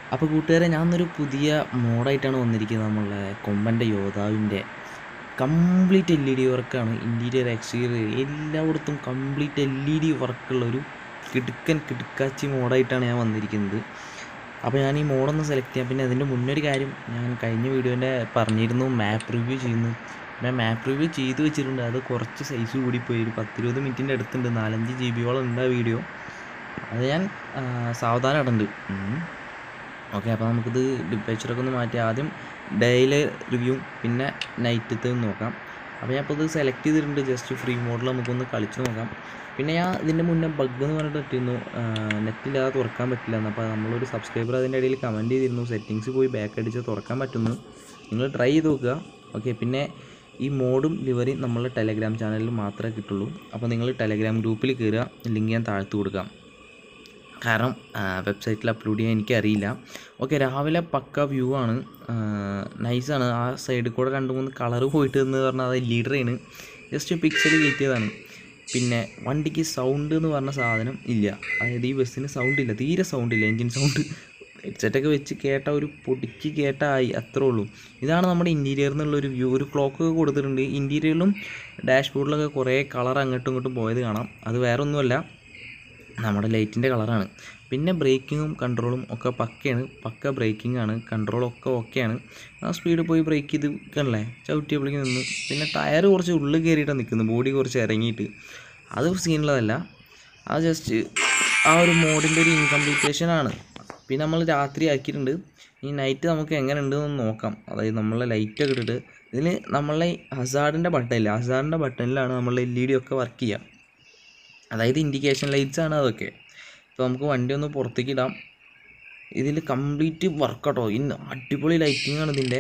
അപ്പോൾ കൂട്ടുകാരെ ഞാനൊരു പുതിയ മോഡായിട്ടാണ് വന്നിരിക്കുന്നത് നമ്മളെ കൊമ്പൻ്റെ യോദ്ധാവിൻ്റെ കംപ്ലീറ്റ് എൽ ഇ ഡി വർക്കാണ് ഇൻറ്റീരിയർ എക്സ്റ്റീരിയർ എല്ലായിടത്തും കംപ്ലീറ്റ് എൽ ഇ ഡി വർക്കുള്ളൊരു കിടുക്കൻ കിടുക്കാച്ചി മോഡായിട്ടാണ് ഞാൻ വന്നിരിക്കുന്നത് അപ്പോൾ ഞാൻ ഈ മോഡൊന്ന് സെലക്ട് ചെയ്യാം പിന്നെ അതിൻ്റെ മുന്നൊരു കാര്യം ഞാൻ കഴിഞ്ഞ വീഡിയോൻ്റെ പറഞ്ഞിരുന്നു മാപ്പ് റിവ്യൂ ചെയ്യുന്നു ഞാൻ മാപ്പ് റിവ്യൂ ചെയ്ത് വെച്ചിട്ടുണ്ട് അത് കുറച്ച് സൈസ് കൂടിപ്പോയി ഒരു പത്തിരുപത് മിനിറ്റിൻ്റെ അടുത്തുണ്ട് നാലഞ്ച് ജി ബിയോളം ഉണ്ട് ആ വീഡിയോ അത് ഞാൻ ആ, സാവധാനം ഇടുന്നുണ്ട് ഓക്കെ അപ്പോൾ നമുക്കിത് ഡിപ്പേച്ചറൊക്കെ ഒന്ന് മാറ്റി ആദ്യം ഡേയിലെ റിവ്യൂ പിന്നെ നൈറ്റത്തെ നോക്കാം അപ്പോൾ ഞാൻ ഇപ്പോൾ ഇത് സെലക്ട് ചെയ്തിട്ടുണ്ട് ജസ്റ്റ് ഫ്രീ മോഡിൽ നമുക്കൊന്ന് കളിച്ച് നോക്കാം പിന്നെ ഞാൻ ഇതിൻ്റെ മുന്നേ ബഗ് എന്ന് പറഞ്ഞിട്ട് ഇട്ടിരുന്നു നെറ്റില്ലാതെ തുറക്കാൻ പറ്റില്ല എന്ന് അപ്പോൾ നമ്മളൊരു സബ്സ്ക്രൈബർ അതിൻ്റെ ഇടയിൽ കമൻറ്റ് ചെയ്തിരുന്നു സെറ്റിങ്സ് പോയി ബാക്ക് അടിച്ച് തുറക്കാൻ പറ്റുന്നു നിങ്ങൾ ട്രൈ ചെയ്ത് നോക്കുക ഓക്കെ പിന്നെ ഈ മോഡും ലിവറിയും നമ്മളെ ടെലഗ്രാം ചാനലിൽ മാത്രമേ കിട്ടുള്ളൂ അപ്പോൾ നിങ്ങൾ ടെലഗ്രാം ഗ്രൂപ്പിൽ കയറുക ലിങ്ക് ഞാൻ താഴ്ത്തു കൊടുക്കാം കാരണം വെബ്സൈറ്റിൽ അപ്ലോഡ് ചെയ്യാൻ എനിക്കറിയില്ല ഓക്കെ രാവിലെ പക്ക വ്യൂ ആണ് നൈസാണ് ആ സൈഡിൽ കൂടെ രണ്ട് മൂന്ന് കളർ പോയിട്ട് എന്ന് പറഞ്ഞാൽ അത് ലീഡറാണ് ജസ്റ്റ് പിക്സൽ കയറ്റിയതാണ് പിന്നെ വണ്ടിക്ക് സൗണ്ട് എന്ന് പറഞ്ഞ സാധനം ഇല്ല അതായത് ഈ ബസ്സിന് സൗണ്ട് ഇല്ല തീരെ സൗണ്ട് ഇല്ല എൻജിൻ സൗണ്ട് ഹെഡ്സെറ്റൊക്കെ വെച്ച് കേട്ട ഒരു പൊടിക്ക് കേട്ട ആയി അത്രേ ഉള്ളൂ ഇതാണ് നമ്മുടെ ഇൻറ്റീരിയർ ഒരു വ്യൂ ഒരു ക്ലോക്ക് ഒക്കെ കൊടുത്തിട്ടുണ്ട് ഇൻറ്റീരിയറിലും ഡാഷ്ബോർഡിലൊക്കെ കുറേ കളർ അങ്ങോട്ടും ഇങ്ങോട്ടും പോയത് കാണാം അത് വേറെ ഒന്നുമല്ല നമ്മുടെ ലൈറ്റിൻ്റെ കളറാണ് പിന്നെ ബ്രേക്കിങ്ങും കൺട്രോളും ഒക്കെ പക്കയാണ് പക്ക ബ്രേക്കിംഗ് ആണ് കൺട്രോളൊക്കെ ഓക്കെയാണ് ആ സ്പീഡ് പോയി ബ്രേക്ക് ചെയ്ത് കണ്ടല്ലേ ചവിട്ടിയപ്പോഴേക്ക് നിന്ന് പിന്നെ ടയർ കുറച്ച് ഉള്ളിൽ കയറിയിട്ടാണ് നിൽക്കുന്നത് ബോഡി കുറച്ച് ഇറങ്ങിയിട്ട് അത് സീനുള്ളതല്ല അത് ജസ്റ്റ് ആ ഒരു മോഡിൻ്റെ ഒരു ഇൻകംപ്ലീറ്റേഷൻ ആണ് പിന്നെ നമ്മൾ രാത്രി ആക്കിയിട്ടുണ്ട് ഈ നൈറ്റ് നമുക്ക് എങ്ങനെ ഉണ്ടെന്ന് നോക്കാം അതായത് നമ്മളെ ലൈറ്റൊക്കെ ഇട്ടിട്ട് ഇതിൽ നമ്മളെ ഹസാർഡിൻ്റെ ബട്ടണില്ല ഹസാർഡിൻ്റെ ബട്ടണിലാണ് നമ്മളെ എൽ ഇ ഡി ഒക്കെ വർക്ക് ചെയ്യുക അതായത് ഇൻഡിക്കേഷൻ ലൈറ്റ്സ് ആണ് അതൊക്കെ ഇപ്പോൾ നമുക്ക് വണ്ടി ഒന്ന് പുറത്തേക്ക് ഇടാം ഇതിൽ കംപ്ലീറ്റ് വർക്കട്ടോ ഇന്ന് അടിപൊളി ലൈറ്റിംഗ് ആണ് ഇതിൻ്റെ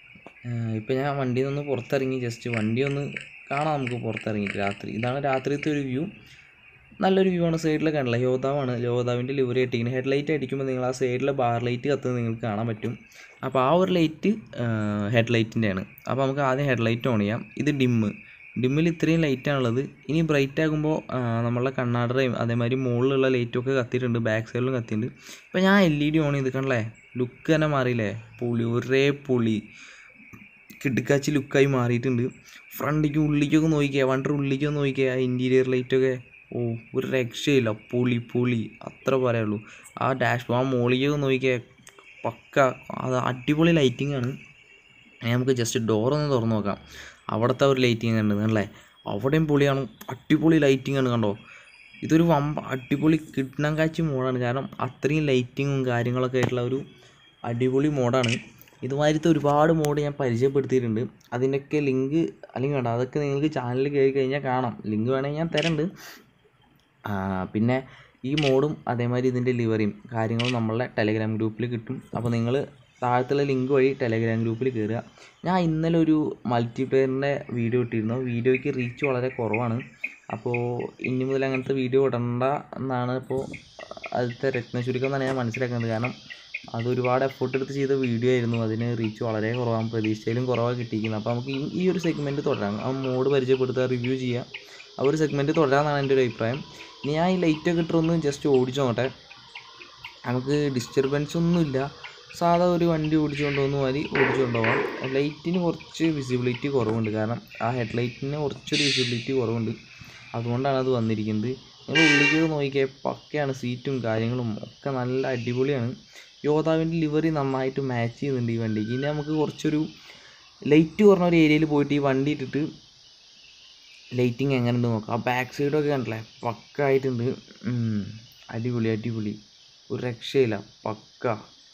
ഇപ്പോൾ ഞാൻ വണ്ടിയിൽ നിന്ന് പുറത്തിറങ്ങി ജസ്റ്റ് വണ്ടി ഒന്ന് കാണാം നമുക്ക് പുറത്തിറങ്ങിയിട്ട് രാത്രി ഇതാണ് രാത്രിയത്തെ ഒരു വ്യൂ നല്ലൊരു വ്യൂ ആണ് സൈഡിലൊക്കെ ഉണ്ടല്ലോ യോദ്ധാവാണ് യോദ്ധാവിൻ്റെ ലിവറി ഇട്ടിരിക്കുന്നത് ഹെഡ് ലൈറ്റ് അടിക്കുമ്പോൾ നിങ്ങൾ ആ സൈഡിലെ ബാർ ലൈറ്റ് കത്തുന്നത് നിങ്ങൾക്ക് കാണാൻ പറ്റും അപ്പോൾ ആ ഒരു ലൈറ്റ് ഹെഡ് ലൈറ്റിൻ്റെയാണ് അപ്പോൾ നമുക്ക് ആദ്യം ഹെഡ് ലൈറ്റ് ഓൺ ചെയ്യാം ഇത് ഡിമ്മ് ഡിമ്മിൽ ഇത്രയും ലൈറ്റാണുള്ളത് ഇനി ബ്രൈറ്റ് ആകുമ്പോൾ നമ്മളെ കണ്ണാടറയും അതേമാതിരി മുകളിലുള്ള ലൈറ്റൊക്കെ കത്തിയിട്ടുണ്ട് ബാക്ക് സൈഡിലും കത്തിയിട്ടുണ്ട് ഇപ്പോൾ ഞാൻ എൽ ഇ ഡി ഓൺ ചെയ്ത് കണ്ടല്ലേ ലുക്ക് തന്നെ മാറിയില്ലേ പുളി ഒരേ പുളി കിടുക്കാച്ചി ലുക്കായി മാറിയിട്ടുണ്ട് ഫ്രണ്ടിക്ക് ഉള്ളിലേക്കൊക്കെ നോക്കിക്കുക വണ്ടർ ഉള്ളിലേക്കൊക്കെ നോക്കിക്കുക ആ ഇൻറ്റീരിയർ ലൈറ്റൊക്കെ ഓ ഒരു രക്ഷയില്ല പുളി പുളി അത്ര പറയുള്ളൂ ആ ഡാഷ് ആ മോളിലേക്കൊക്കെ നോക്കിക്കുക പക്ക അത് അടിപൊളി ലൈറ്റിംഗ് ആണ് ഇനി നമുക്ക് ജസ്റ്റ് ഡോറൊന്ന് തുറന്ന് നോക്കാം അവിടുത്തെ ഒരു ലൈറ്റിംഗ് കണ്ടത് അല്ലേ അവിടെയും പൊളിയാണ് അടിപൊളി ലൈറ്റിംഗ് ആണ് കണ്ടോ ഇതൊരു വമ്പ അടിപൊളി കിണ്ണം കാച്ചി മോഡാണ് കാരണം അത്രയും ലൈറ്റിങ്ങും കാര്യങ്ങളൊക്കെ ആയിട്ടുള്ള ഒരു അടിപൊളി മോഡാണ് ഇതുമാതിരത്തെ ഒരുപാട് മോഡ് ഞാൻ പരിചയപ്പെടുത്തിയിട്ടുണ്ട് അതിൻ്റെയൊക്കെ ലിങ്ക് അല്ലെങ്കിൽ വേണ്ട അതൊക്കെ നിങ്ങൾക്ക് ചാനലിൽ കയറി കഴിഞ്ഞാൽ കാണാം ലിങ്ക് വേണമെങ്കിൽ ഞാൻ തരുന്നുണ്ട് ആ, പിന്നെ ഈ മോഡും അതേമാതിരി ഇതിൻ്റെ ലിവറിയും കാര്യങ്ങളും നമ്മളുടെ ടെലഗ്രാം ഗ്രൂപ്പിൽ കിട്ടും അപ്പോൾ നിങ്ങൾ താഴത്തുള്ള ലിങ്ക് വഴി ടെലഗ്രാം ഗ്രൂപ്പിൽ കയറുക ഞാൻ ഇന്നലെ ഒരു മൾട്ടിപ്ലെയറിൻ്റെ വീഡിയോ ഇട്ടിരുന്നു വീഡിയോയ്ക്ക് റീച്ച് വളരെ കുറവാണ് അപ്പോൾ ഇനി മുതൽ അങ്ങനത്തെ വീഡിയോ ഇടണ്ട എന്നാണ് ഇപ്പോൾ അതിലത്തെ രത്നചുരുക്കം എന്നാണ് ഞാൻ മനസ്സിലാക്കുന്നത് കാരണം അത് ഒരുപാട് എഫേർട്ട് എടുത്ത് ചെയ്ത വീഡിയോ ആയിരുന്നു അതിന് റീച്ച് വളരെ കുറവാണ് പ്രതീക്ഷയിലും കുറവാണ് കിട്ടിയിരിക്കുന്നത് അപ്പോൾ നമുക്ക് ഈ- ഈ ഒരു സെഗ്മെൻറ്റ് തുടരാം ആ മോഡ് പരിചയപ്പെടുത്തുക റിവ്യൂ ചെയ്യുക ആ ഒരു സെഗ്മെൻറ്റ് തുടരാമെന്നാണ് എൻ്റെ ഒരു അഭിപ്രായം ഇനി ഞാൻ ഈ ലൈറ്റൊക്കെ ഇട്ടൊന്ന് ജസ്റ്റ് ഓടിച്ചു നോക്കട്ടെ നമുക്ക് ഡിസ്റ്റർബൻസ് ഒന്നുമില്ല സാധാ ഒരു വണ്ടി ഓടിച്ചു കൊണ്ടുപോകുന്ന മാതിരി ഓടിച്ചു കൊണ്ടുപോകാം ലൈറ്റിന് കുറച്ച് വിസിബിലിറ്റി കുറവുണ്ട് കാരണം ആ ഹെഡ് ലൈറ്റിന് കുറച്ചൊരു വിസിബിലിറ്റി കുറവുണ്ട് അതുകൊണ്ടാണ് അത് വന്നിരിക്കുന്നത് നിങ്ങൾ ഉള്ളിലേക്ക് നോക്കിയാൽ പക്കയാണ് സീറ്റും കാര്യങ്ങളും ഒക്കെ നല്ല അടിപൊളിയാണ് യോദ്ധാവിൻ്റെ ലിവറി നന്നായിട്ട് മാച്ച് ചെയ്യുന്നുണ്ട് ഈ വണ്ടിക്ക് ഇനി നമുക്ക് കുറച്ചൊരു ലൈറ്റ് കുറഞ്ഞ ഒരു ഏരിയയിൽ പോയിട്ട് ഈ വണ്ടി ഇട്ടിട്ട് ലൈറ്റിങ് എങ്ങനെയുണ്ട് നോക്കാം ആ ബാക്ക് സൈഡൊക്കെ കണ്ടല്ലേ പക്ക ആയിട്ടുണ്ട് ഉം. അടിപൊളി അടിപൊളി ഒരു രക്ഷയില്ല പക്ക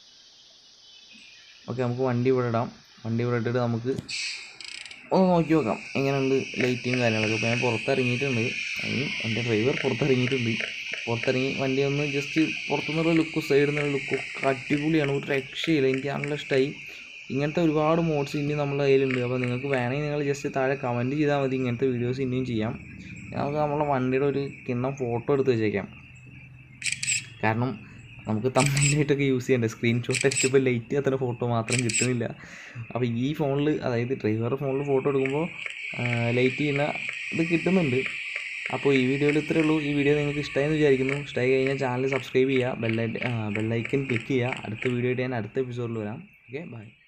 ഓക്കെ നമുക്ക് വണ്ടി ഇവിടെ ഇടാം വണ്ടി ഇവിടെ ഇട്ടിട്ട് നമുക്ക് ഒന്ന് നോക്കി നോക്കാം എങ്ങനെയുണ്ട് ലൈറ്റിങ് കാര്യങ്ങളൊക്കെ ഇപ്പോൾ ഞാൻ പുറത്തിറങ്ങിയിട്ടുണ്ട് അതിന് എൻ്റെ ഡ്രൈവർ പുറത്തിറങ്ങിയിട്ടുണ്ട് പുറത്തിറങ്ങി വണ്ടി ഒന്ന് ജസ്റ്റ് പുറത്തുനിന്നുള്ള ലുക്കും സൈഡിൽ നിന്നുള്ള ലുക്കും ഒക്കെ അടിപൊളിയാണ് ഒരു രക്ഷയില്ല എനിക്ക് നല്ല ഇഷ്ടമായി ഇങ്ങനത്തെ ഒരുപാട് മോഡ്സ് ഇനി നമ്മുടെ കയ്യിലുണ്ട് അപ്പോൾ നിങ്ങൾക്ക് വേണമെങ്കിൽ നിങ്ങൾ ജസ്റ്റ് താഴെ കമൻറ്റ് ചെയ്താൽ മതി ഇങ്ങനത്തെ വീഡിയോസ് ഇനിയും ചെയ്യാം നമുക്ക് നമ്മളെ വണ്ടിയുടെ ഒരു കിണ്ണം ഫോട്ടോ എടുത്ത് വെച്ചേക്കാം കാരണം നമുക്ക് തമ്മിലായിട്ടൊക്കെ യൂസ് ചെയ്യണ്ടേ സ്ക്രീൻഷോട്ട് അടിച്ചപ്പോൾ ലൈറ്റ് അത്ര ഫോട്ടോ മാത്രം കിട്ടുന്നില്ല അപ്പോൾ ഈ ഫോണിൽ അതായത് ഡ്രൈവറുടെ ഫോണിൽ ഫോട്ടോ എടുക്കുമ്പോൾ ലൈറ്റ് ചെയ്യുന്ന ഇത് കിട്ടുന്നുണ്ട് അപ്പോൾ ഈ വീഡിയോയിൽ ഇത്രയേ ഉള്ളൂ ഈ വീഡിയോ നിങ്ങൾക്ക് ഇഷ്ടമായെന്ന് വിചാരിക്കുന്നു ഇഷ്ടമായി കഴിഞ്ഞാൽ ചാനൽ സബ്സ്ക്രൈബ് ചെയ്യുക ബെല്ലൈ ബെല്ലൈക്കൻ ക്ലിക്ക് ചെയ്യുക അടുത്ത വീഡിയോ ആയിട്ട് ഞാൻ അടുത്ത എപ്പിസോഡിൽ വരാം ഓക്കെ ബൈ